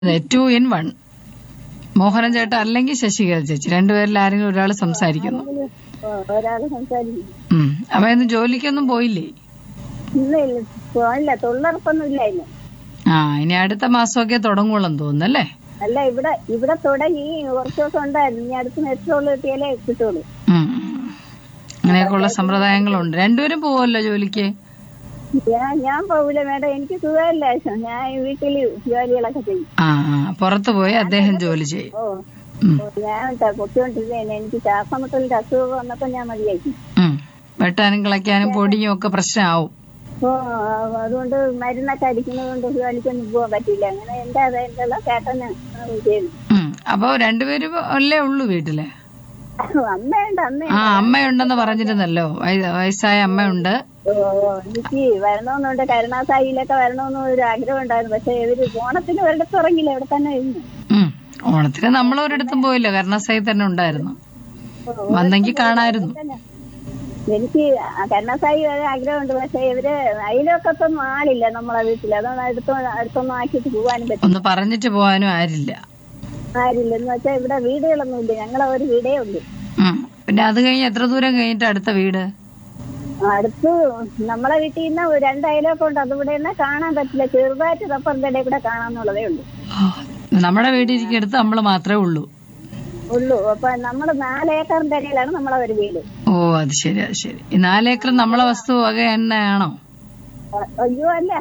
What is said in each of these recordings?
To in one Mohanan ചേട്ടൻ അല്ലെങ്കിൽ ശശികല ചേച്ചി രണ്ടുപേരിൽ ആരെങ്കിലും ഒരാൾ സംസാരിക്കുന്നു ഒരാള് സംസാരിക്കും ഉം. അപ്പൊ ഇന്ന് ജോലിക്കൊന്നും പോയില്ലേ ഇല്ല ഇല്ല പോണില്ല തൊഴിലുറപ്പൊന്നും ഇല്ല ഇന്ന് ആ ഇനി അടുത്ത മാസമൊക്കെ തുടങ്ങുള്ളൂ തോന്നുന്നല്ലേ അല്ല ഇവിടെ ഇവിടെ തുടങ്ങി കുറച്ച് ദിവസം ഉണ്ടായിരുന്നു ഇനി അടുത്ത് മെട്രോള് കിട്ടിയാലേ കിട്ടുള്ളൂ ഉം, ഉം. അങ്ങനെയൊക്കെയുള്ള സമ്പ്രദായങ്ങളുണ്ട് രണ്ടുപേരും പോവല്ലോ ജോലിക്ക് ഞാൻ ഞാൻ പോകില്ല മേഡം എനിക്ക് സുഖമില്ല ഞാൻ വീട്ടിൽ ജോലികളൊക്കെ ചെയ്യും ആ ആ പുറത്തു പോയി അദ്ദേഹം ജോലി ചെയ്യും ഓ ഉം, ഓ, ഞാൻ ത- പൊട്ടിക്കൊണ്ടിരുന്നേനെ എനിക്ക് ശ്വാസമുട്ടലിന്റെ അസുഖം വന്നപ്പോ ഞാൻ മതിയാക്കി ഉം. വെട്ടാനും കിളയ്ക്കാനും പൊടിയും ഒക്കെ പ്രശ്നമാവും ഓ അതുകൊണ്ട് മരുന്നൊക്കെ അടിക്കുന്നത് കൊണ്ട് ജോലിക്കൊന്നും പോകാൻ പറ്റില്ല അങ്ങനെ എന്റെ അതെന്നുള്ള ചേട്ടന് ചെയ്തു ഉം. അപ്പൊ രണ്ടുപേരും അല്ലേ ഉള്ളൂ വീട്ടില് അമ്മയുണ്ട് അമ്മ ആ അമ്മയുണ്ടെന്ന് പറഞ്ഞിരുന്നല്ലോ വയ- വയസ്സായ അമ്മയുണ്ട് ഓ, എനിക്ക് വരണമെന്നുണ്ട് കരുണാസായിലൊക്കെ വരണമെന്ന് ഒരു ആഗ്രഹം ഉണ്ടായിരുന്നു പക്ഷെ ഇവര് ഓണത്തിന് ഒരിടത്ത് ഇറങ്ങില്ല ഇവിടെ തന്നെ ഇരുന്നു ഉം. ഓണത്തിന് നമ്മൾ ഒരിടത്തും പോയില്ല കരുണാസായി തന്നെ ഉണ്ടായിരുന്നു വന്നെങ്കിൽ കാണായിരുന്നു എനിക്ക് കരുണാസായി വരെ ആഗ്രഹമുണ്ട് പക്ഷെ ഇവര് അയലൊക്കത്തൊന്നും ആളില്ല നമ്മളെ വീട്ടിൽ അതുകൊണ്ട് അടുത്തോ അടുത്തൊന്നും ആക്കിയിട്ട് പോകാനും പറ്റും ഒന്ന് പറഞ്ഞിട്ട് പോകാനും ആരില്ല ആരില്ല എന്ന് വെച്ചാൽ ഇവിടെ വീടുകളൊന്നും ഇല്ല ഞങ്ങളെ ഒരു വീടേ ഉള്ളൂ ഉം. പിന്നെ അത് കഴിഞ്ഞ് എത്ര ദൂരം കഴിഞ്ഞിട്ട് അടുത്ത വീട് അടുത്ത് നമ്മളെ വീട്ടിൽ നിന്ന് ഒരു രണ്ട് അയലൊക്കെ ഉണ്ട് അതിവിടെ നിന്ന് കാണാൻ പറ്റില്ല ചെറുതായിട്ട് റബ്ബറിന്റെ ഇടയിൽ കൂടെ കാണാന്നുള്ളതേ ഉള്ളൂ നമ്മുടെ വീടിരിക്കടുത്ത് നമ്മൾ മാത്രമേ ഉള്ളൂ ഉള്ളൂ അപ്പൊ നമ്മള് നാല് ഏക്കറിന്റെ ഇടയിലാണ് നമ്മളെ ഒരു വീട് ഓ അത് ശരി അത് ശരി ഈ നാലേക്കർ നമ്മളെ വസ്തു വക തന്നെയാണോ അ- അയ്യോ അല്ല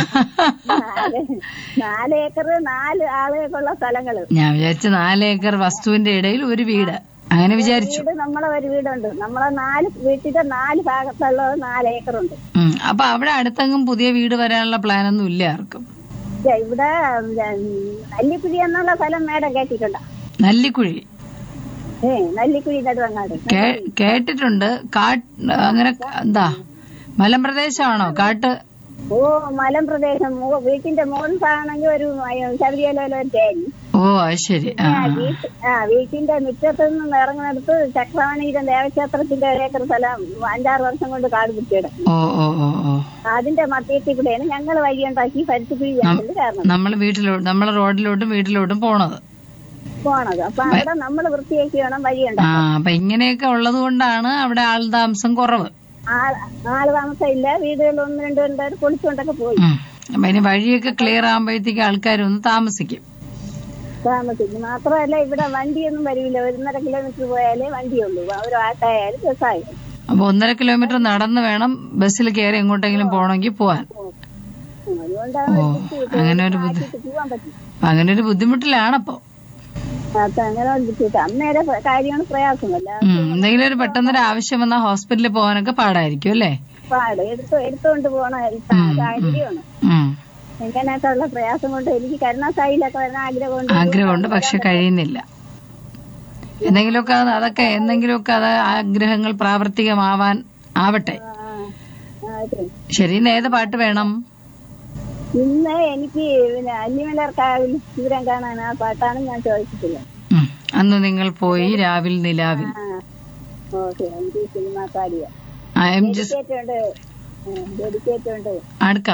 നാല് നാല് ഏക്കർ നാല് ആളുകൾക്കുള്ള സ്ഥലങ്ങള് ഞാൻ വിചാരിച്ച നാലേക്കർ വസ്തുവിന്റെ ഇടയിൽ ഒരു വീട് അങ്ങനെ വിചാരിച്ചു വീട് നമ്മളെ ഒരു വീടുണ്ട് നമ്മളെ നാല് വീട്ടിന്റെ നാല് ഭാഗത്തുള്ളത് നാല് ഏക്കറുണ്ട് ഉം. അപ്പൊ അവിടെ അടുത്തെങ്ങും പുതിയ വീട് വരാനുള്ള പ്ലാൻ ഒന്നും ഇല്ല ആർക്കും പക്ഷെ ഇവിടെ നല്ലിക്കുഴി എന്നുള്ള സ്ഥലം മേടം കേട്ടിട്ടുണ്ടോ നല്ലിക്കുഴി ഏ നല്ലിക്കുഴി നെടുവങ്ങാട് കേ- കേട്ടിട്ടുണ്ട് കാട്ട് അങ്ങനെ എന്താ മലമ്പ്രദേശമാണോ കാട്ട് ഓ മലം പ്രദേശം മോ- വീട്ടിന്റെ മുകൾ ഭാഗമാണെങ്കിൽ ഒരു ശബരിമല ഒരു തേനി ഓ അത് ശരി ആ ആ, വീട്ട് ആ വീട്ടിന്റെ മുറ്റത്ത് നിന്ന് ഇറങ്ങുന്നിടത്ത് ചക്രവാണിയുടെ ദേവക്ഷേത്രത്തിന്റെ ഒരേക്കർ സ്ഥലം അഞ്ചാറ് വർഷം കൊണ്ട് കാട് കുത്തിയിടും ഓ ഓ ഓ ഓ അതിന്റെ മധ്യത്തിൽ കൂടെയാണ് ഞങ്ങൾ വഴിയുണ്ടാക്കി പരുത്തിക്കുഴി ജംഗ്ഷനിൽ കയറണം നമ്മൾ വീട്ടിലോട്ട് നമ്മളെ റോഡിലോട്ടും വീട്ടിലോട്ടും പോണത് പോണത് അപ്പൊ അവിടെ നമ്മൾ വൃത്തിയാക്കി വേണം ആ വഴിയുണ്ടാക്കാൻ അപ്പൊ ഇങ്ങനെയൊക്കെ ഉള്ളത് കൊണ്ടാണ് അവിടെ ആൾതാമസം കുറവ് ആള് ആള് താമസം ഇല്ല വീടുകൾ ഒന്ന് രണ്ട് രണ്ടുപേർ പൊളിച്ചുകൊണ്ടൊക്കെ പോയി ഉം. അപ്പൊ ഇനി വഴിയൊക്കെ ക്ലിയർ ആകുമ്പോഴത്തേക്ക് ആൾക്കാർ ഒന്ന് താമസിക്കും താമസിക്കും മാത്രമല്ല ഇവിടെ വണ്ടിയൊന്നും വരില്ല ഒന്നര കിലോമീറ്റർ പോയാലേ വണ്ടിയുള്ളൂ ഒരു ആട്ടായാലും ബസ്സായാലും അപ്പൊ ഒന്നര കിലോമീറ്റർ നടന്ന് വേണം ബസ്സിൽ കയറി എങ്ങോട്ടെങ്കിലും പോകണമെങ്കിൽ പോവാൻ അതുകൊണ്ടാണ് ഓ അങ്ങനെ ഒരു ബുദ്ധി ആക്കിയിട്ട് പോവാൻ പറ്റും അങ്ങനെ ഒരു ബുദ്ധിമുട്ടിലാണപ്പോ അപ്പൊ അങ്ങനെ ഒരു ബുദ്ധിമുട്ട് അമ്മയുടെ പ്ര- കാര്യമാണ് പ്രയാസമല്ല ഉം. എന്തെങ്കിലും ഒരു പെട്ടെന്നൊരു ആവശ്യം വന്നാൽ ഹോസ്പിറ്റലിൽ പോകാനൊക്കെ പാടായിരിക്കും അല്ലേ പാട് എടുത്തു എടുത്തുകൊണ്ട് പോണ സാഹചര്യമാണ് ഉം. ഇങ്ങനെയൊക്കെ ഉള്ള പ്രയാസം കൊണ്ട് എനിക്ക് കരുണാസായിലൊക്കെ വരുന്ന ആഗ്രഹമുണ്ട് ആഗ്രഹമുണ്ട് പക്ഷെ കഴിയുന്നില്ല എന്തെങ്കിലുമൊക്കെ അത് അതൊക്കെ എന്തെങ്കിലുമൊക്കെ അത് ആഗ്രഹങ്ങൾ പ്രാവർത്തികമാവാൻ ആവട്ടെ ആ, ആ, അതെ. ശരി ഇന്ന് ഏത് പാട്ട് വേണം ഇന്ന് എനിക്ക് പിന്നെ അല്ലിമലർക്കാവിൽ ശിവരം കാണാൻ ആ പാട്ടാണ് ഞാൻ ചോദിച്ചിട്ടുള്ളത് ഉം. അന്ന് നിങ്ങൾ പോയി രാവിൽ നിലാവിൽ ആ ഓക്കെ എനിക്ക് സിനിമ പാടിയ ആ, എം ജി ഡെഡിക്കേറ്റ് ഉണ്ട് ഡെഡിക്കേറ്റ് ഉണ്ട് അടുക്ക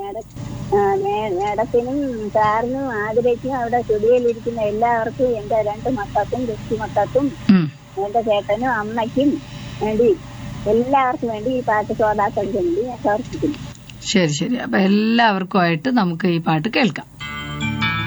മേഡത്തിനും സാറിനും ആതിരയ്ക്കും അവിടെ സ്റ്റുഡിയോയിലിരിക്കുന്ന എല്ലാവർക്കും എന്റെ രണ്ട് മക്കൾക്കും ദുഃഖി മക്കൾക്കും ഉം. എന്റെ ചേട്ടനും അമ്മയ്ക്കും വേണ്ടി എല്ലാവർക്കും വേണ്ടി ഈ പാട്ട് ശ്രോതാക്കൾക്ക് വേണ്ടി ഞാൻ സമർപ്പിക്കുന്നു ശരി ശരി അപ്പൊ എല്ലാവർക്കുമായിട്ട് നമുക്ക് ഈ പാട്ട് കേൾക്കാം